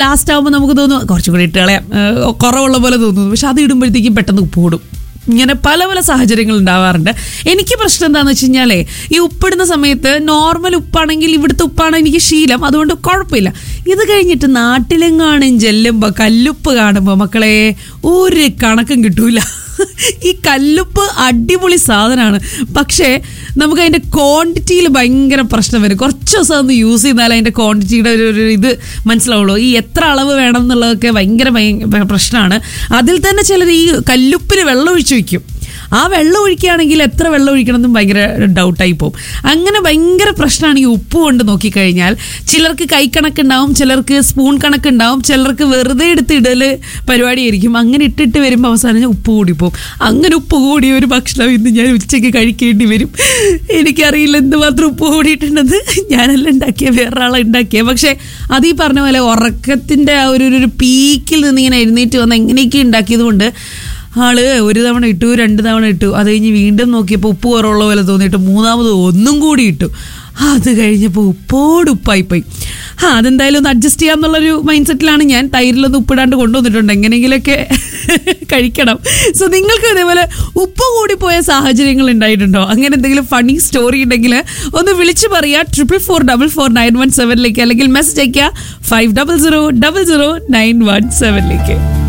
last ആകുമ്പോൾ നമുക്ക് തോന്നും കുറച്ചും കൂടി ഇട്ട് കളയാം ഏഹ് കുറവുള്ള പോലെ തോന്നുന്നു പക്ഷെ അത് ഇടുമ്പോഴത്തേക്കും പെട്ടെന്ന് ഉപ്പ് കൂടും ഇങ്ങനെ പല പല സാഹചര്യങ്ങൾ ഉണ്ടാവാറുണ്ട് എനിക്ക് പ്രശ്നം എന്താണെന്ന് വെച്ച് കഴിഞ്ഞാലേ ഈ ഉപ്പിടുന്ന സമയത്ത് നോർമൽ ഉപ്പാണെങ്കിൽ ഇവിടുത്തെ ഉപ്പാണ് എനിക്ക് ശീലം അതുകൊണ്ട് കുഴപ്പമില്ല ഇത് കഴിഞ്ഞിട്ട് നാട്ടിലെങ്ങാനും ചെല്ലുമ്പോൾ കല്ലുപ്പ് കാണുമ്പോൾ മക്കളെ ഒരു കണക്കും കിട്ടൂല ഈ കല്ലുപ്പ് അടിപൊളി സാധനമാണ് പക്ഷേ നമുക്ക് അതിൻ്റെ ക്വാണ്ടിറ്റിയിൽ ഭയങ്കര പ്രശ്നം വരും കുറച്ച് ദിവസം ഒന്ന് യൂസ് ചെയ്താൽ അതിൻ്റെ ക്വാണ്ടിറ്റിയുടെ ഒരു ഒരു ഇത് മനസ്സിലാവുള്ളൂ ഈ എത്ര അളവ് വേണം എന്നുള്ളതൊക്കെ ഭയങ്കര ഭയ- പ്രശ്നമാണ് അതിൽ തന്നെ ചിലർ ഈ കല്ലുപ്പിൽ വെള്ളം ഒഴിച്ച് വയ്ക്കും ആ വെള്ളം ഒഴിക്കുകയാണെങ്കിൽ എത്ര വെള്ളം ഒഴിക്കണമെന്നും ഭയങ്കര ഡൗട്ടായി പോകും അങ്ങനെ ഭയങ്കര പ്രശ്നമാണ് ഈ ഉപ്പ് കൊണ്ട് നോക്കിക്കഴിഞ്ഞാൽ ചിലർക്ക് കൈക്കണക്കുണ്ടാവും ചിലർക്ക് സ്പൂൺ കണക്കുണ്ടാവും ചിലർക്ക് വെറുതെ എടുത്ത് ഇടല് പരിപാടിയായിരിക്കും അങ്ങനെ ഇട്ടിട്ട് വരുമ്പോൾ അവസാനം ഉപ്പ് കൂടി പോകും അങ്ങനെ ഉപ്പ് കൂടിയ ഒരു ഭക്ഷണം ഇന്ന് ഞാൻ ഉച്ചയ്ക്ക് കഴിക്കേണ്ടി വരും എനിക്കറിയില്ല എന്തുമാത്രം ഉപ്പ് കൂടിയിട്ടുണ്ടെന്ന് ഞാനല്ല ഉണ്ടാക്കിയ വേറൊരാളെ ഉണ്ടാക്കിയ പക്ഷേ അത് ഈ പറഞ്ഞ പോലെ ഉറക്കത്തിൻ്റെ ആ ഒരു ഒരു പീക്കിൽ നിന്ന് ഇങ്ങനെ എഴുന്നേറ്റ് വന്ന് എങ്ങനെയൊക്കെ ഉണ്ടാക്കിയത് കൊണ്ട് ആള് ഒരു തവണ ഇട്ടു രണ്ട് തവണ ഇട്ടു അത് കഴിഞ്ഞ് വീണ്ടും നോക്കിയപ്പോൾ ഉപ്പ് കുറവുള്ള പോലെ തോന്നിയിട്ട് മൂന്നാമത് ഒന്നും കൂടി ഇട്ടു അത് കഴിഞ്ഞപ്പോൾ ഉപ്പോട് ഉപ്പായിപ്പോയി ആ അതെന്തായാലും ഒന്ന് അഡ്ജസ്റ്റ് ചെയ്യാമെന്നുള്ളൊരു മൈൻഡ് സെറ്റിലാണ് ഞാൻ തൈരിലൊന്നും ഉപ്പിടാണ്ട് കൊണ്ടുവന്നിട്ടുണ്ട് എങ്ങനെയെങ്കിലൊക്കെ കഴിക്കണം സോ നിങ്ങൾക്ക് ഇതേപോലെ ഉപ്പ് കൂടിപ്പോയ സാഹചര്യങ്ങൾ ഉണ്ടായിട്ടുണ്ടോ അങ്ങനെ എന്തെങ്കിലും ഫണി സ്റ്റോറി ഉണ്ടെങ്കിൽ ഒന്ന് വിളിച്ചു പറയുക triple four double four nine one സെവനിലേക്ക് അല്ലെങ്കിൽ മെസ്സേജ് അയയ്ക്കുക five double zero double zero nine one സെവനിലേക്ക്